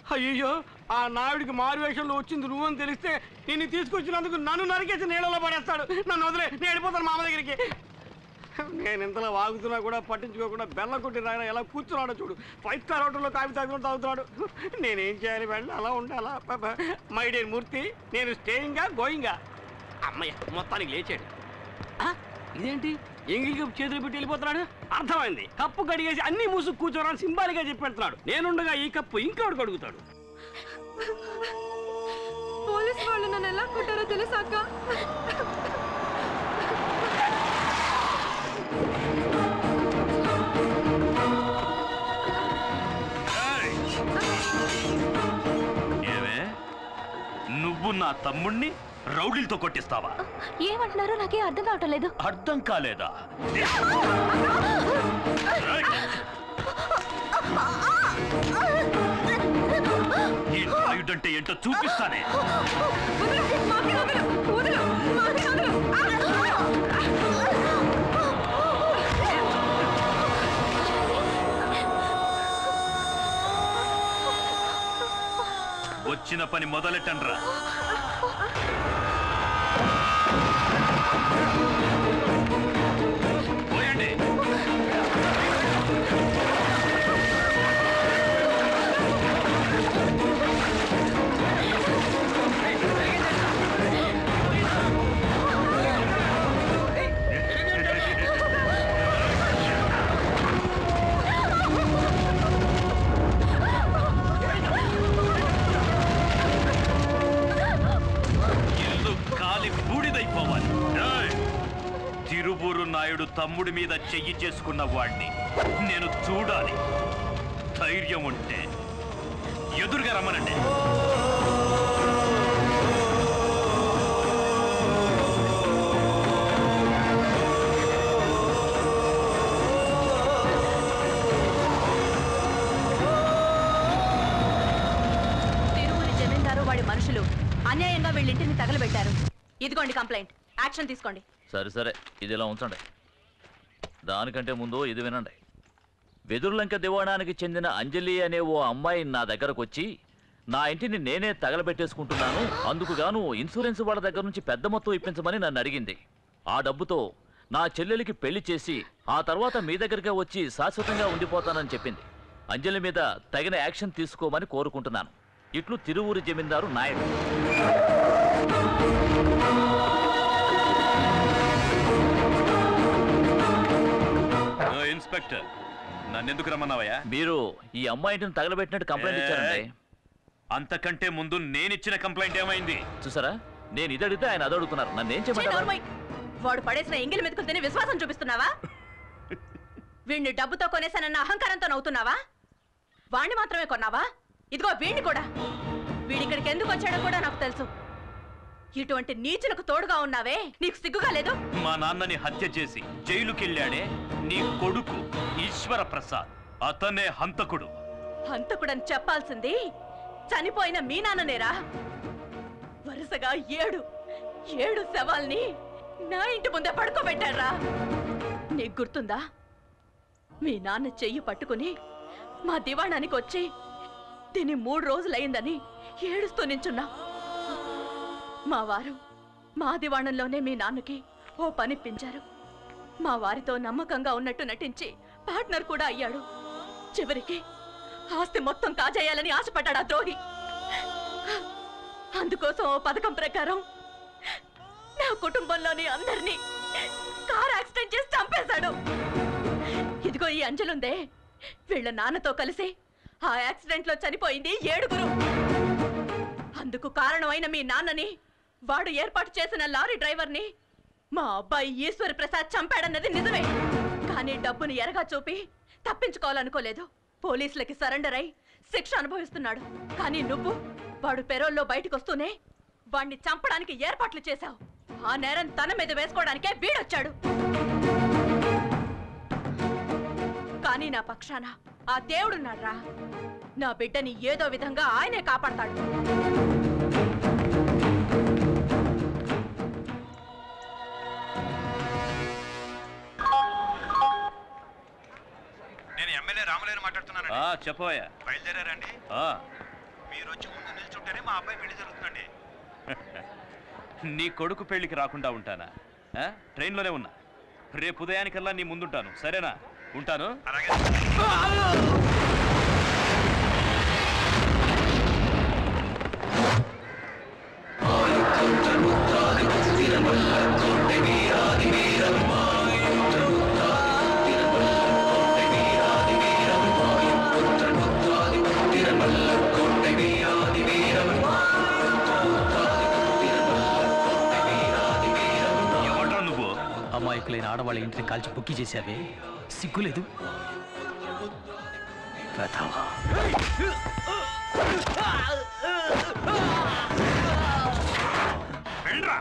అయ్యో ఆ నాయుడికి మారు వేషంలో వచ్చింది నువ్వని తెలిస్తే నిన్ను తీసుకొచ్చినందుకు నన్ను నరికేసి నీళ్ళలో పడేస్తాడు నన్ను వదిలే నేను వెళ్ళిపోతాను మామ దగ్గరికి నేను ఇంతలో వాగుతున్నా కూడా పట్టించుకోకుండా బెల్ల కొట్టి రాయన ఎలా కూర్చున్నాడో చూడు ఫైవ్ స్టార్ హోటల్లో కాఫీ తాగుతూ తాగుతున్నాడు నేనేం చేయాలి వెళ్ళి అలా ఉండాలా మై డియర్ మూర్తి నేను స్టేయింగా గోయింగా అమ్మయ్య మొత్తానికి లేచాడు ఆ, ఇదేంటి ఎంగిల్ కప్పు చేతులు పెట్టి వెళ్ళిపోతున్నాడు అర్థమైంది కప్పు కడిగేసి అన్ని మూసుకు కూర్చోరని సింబాలిగా చెప్పి పెడుతున్నాడు నేనుండగా ఈ కప్పు ఇంకోటి కడుగుతాడు పోలీస్ వాళ్ళు నన్ను ఎలా కొట్టారో తెలుసా అక్క ఏమే నువ్వు నా తమ్ముణ్ణి రౌడీలతో కొట్టిస్తావా ఏమంటున్నారో నాకే అర్థం కావటం లేదు అర్థం కాలేదా ఈ నాయుడంటే ఏంటో చూపిస్తానే వచ్చిన పని మొదలెట్టండ్రా పోయండి ఇల్లు కాలి బూడిదైపోవాలి ఏయ్! తిరువూరు నాయుడు తమ్ముడి మీద చెయ్యి చేసుకున్న వాణ్ణి నేను చూడాలి ధైర్యం ఉంటే ఎదురుగా రమ్మనండి తిరువురి జమీందారు వాడి మనుషులు అన్యాయంగా వీళ్ళింటిని తగలబెట్టారు ఇదిగోండి కంప్లైంట్ యాక్షన్ తీసుకోండి సరే సరే ఇది ఇలా ఉంచండి దానికంటే ముందు ఇది వినండి వెదురులంక దివాణానికి చెందిన అంజలి అనే ఓ అమ్మాయి నా దగ్గరకు వచ్చి నా ఇంటిని నేనే తగలబెట్టేసుకుంటున్నాను అందుకు గాను ఇన్సూరెన్స్ వాళ్ళ దగ్గర నుంచి పెద్ద మొత్తం ఇప్పించమని నన్ను అడిగింది ఆ డబ్బుతో నా చెల్లెలికి పెళ్లి చేసి ఆ తర్వాత మీ దగ్గరికే వచ్చి శాశ్వతంగా ఉండిపోతానని చెప్పింది అంజలి మీద తగిన యాక్షన్ తీసుకోమని కోరుకుంటున్నాను ఇట్లు తిరువూరి జమీందారు నాయుడు ఓ, ఇన్స్పెక్టర్ నన్నెందుకు రమ్మన్నావయ్యా మీరు ఈ అమ్మాయి ఇంటిని తగలబెట్టినట్టు కంప్లైంట్ ఇచ్చారండి ఏయ్! అంతకంటే ముందు నేనిచ్చిన కంప్లైంట్ ఏమైంది చూసారా నేను ఇది అడిగితే ఆయన అది అడుగుతున్నారు నన్ను ఏం ఛీ, చెప్పంటారు నోర్మోయ్. వాడు పడేసిన ఎంగిలి మెతుకులు తిని విశ్వాసం చూపిస్తున్నావా వీణ్ణి డబ్బుతో కొనేసానన్న అహంకారంతో నవ్వుతున్నావా వాణ్ణి మాత్రమే కొన్నావా ఇదిగో వీణ్ణి కూడా వీడిక్కడికి ఎందుకు వచ్చాడో కూడా నాకు తెలుసు ఇటువంటి నీచులకు తోడుగా ఉన్నావే నీకు సిగ్గుగా లేదు మా నాన్నని హత్య చేసి జైలుకెళ్ళాడే నీ కొడుకు ఈశ్వర ప్రసాద్ అతనే హంతకుడు హంతకుడని చెప్పాల్సింది చనిపోయిన మీ నాన్ననేరా వరుసగా ఏడు ఏడు శవాల్ని నా ఇంటి ముందే పడుకోబెట్టారా నీకు గుర్తుందా మీ నాన్న చెయ్యి పట్టుకుని మా దివాణానికి వచ్చి దీని మూడు రోజులైందని ఏడుస్తూ నించున్నా మా వారు మా దివాణంలోనే మీ నాన్నకి ఓ పనిప్పించారు మా వారితో నమ్మకంగా ఉన్నట్టు నటించి పార్ట్నర్ కూడా అయ్యాడు చివరికి ఆస్తి మొత్తం కాజేయాలని ఆశపడ్డాడు ఆ ద్రోహి అందుకోసం ఓ పథకం ప్రకారం నా కుటుంబంలోని అందరినీ కార్ యాక్సిడెంట్ చేసి చంపేశాడు ఇదిగో ఈ అంజలుందే వీళ్ళ నాన్నతో కలిసి ఆ యాక్సిడెంట్ లో చనిపోయింది ఏడుగురు అందుకు కారణమైన మీ నాన్నని వాడు ఏర్పాటు చేసిన లారీ డ్రైవర్ని మా అబ్బాయి ఈశ్వర్ ప్రసాద్ చంపాడన్నది నిజమే కానీ డబ్బుని ఎరగా చూపి తప్పించుకోవాలనుకోలేదు పోలీసులకి సరెండర్ అయి శిక్ష అనుభవిస్తున్నాడు కానీ నువ్వు వాడు పెరోల్లో బయటకు వస్తూనే వాణ్ణి చంపడానికి ఏర్పాట్లు చేశావు ఆ నేరం తన మీద వేసుకోవడానికే వీడొచ్చాడు కానీ నా పక్షాన ఆ దేవుడున్నాడ్రా నా బిడ్డని ఏదో విధంగా ఆయనే కాపాడతాడు నేను ఎమ్మెల్యే రామలేరు మాట్లాడుతున్నాను ఆ చెప్పవయ్యా బయలుదేరారండి ఆ, మీరు వచ్చి ముందు నిల్చుంటేనే మా అబ్బాయి పెళ్లి జరుగుతుందండి నీ కొడుకు పెళ్లికి రాకుండా ఉంటానా ఆ? ట్రైన్లోనే ఉన్నా రేపు ఉదయానికల్లా నీ ముందుంటాను సరేనా ఉంటాను అలాగే ఎవడ్రా నువ్వు అమాయకులైన ఆడవాళ్ళ ఇంటిని కాల్చి బుక్కి చేశావే సిగ్గులేదు వెధవా. వెళ్ళరా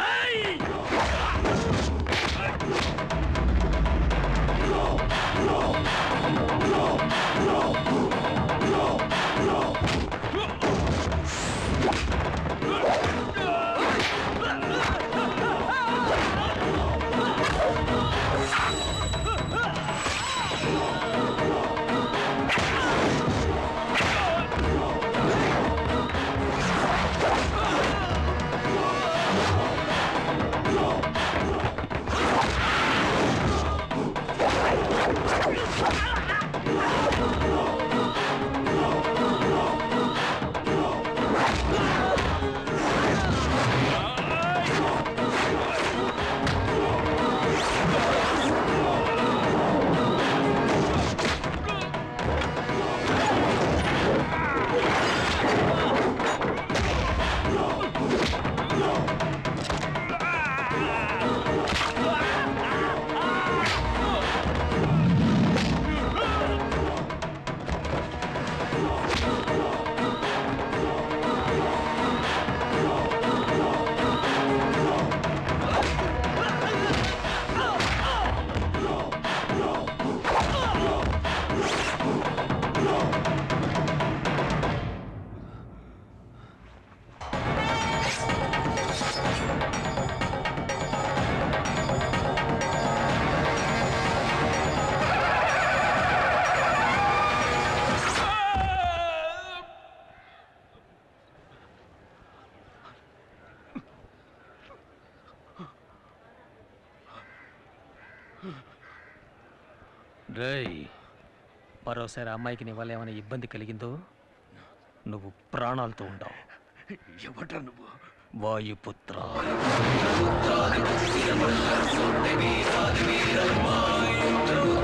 రేయ్ మరోసారి ఆ అమ్మాయికి నీ వల్ల ఏమైనా ఇబ్బంది కలిగిందో నువ్వు ప్రాణాలతో ఉండవు ఎవడ్రా నువ్వు వాయుపుత్ర ఆ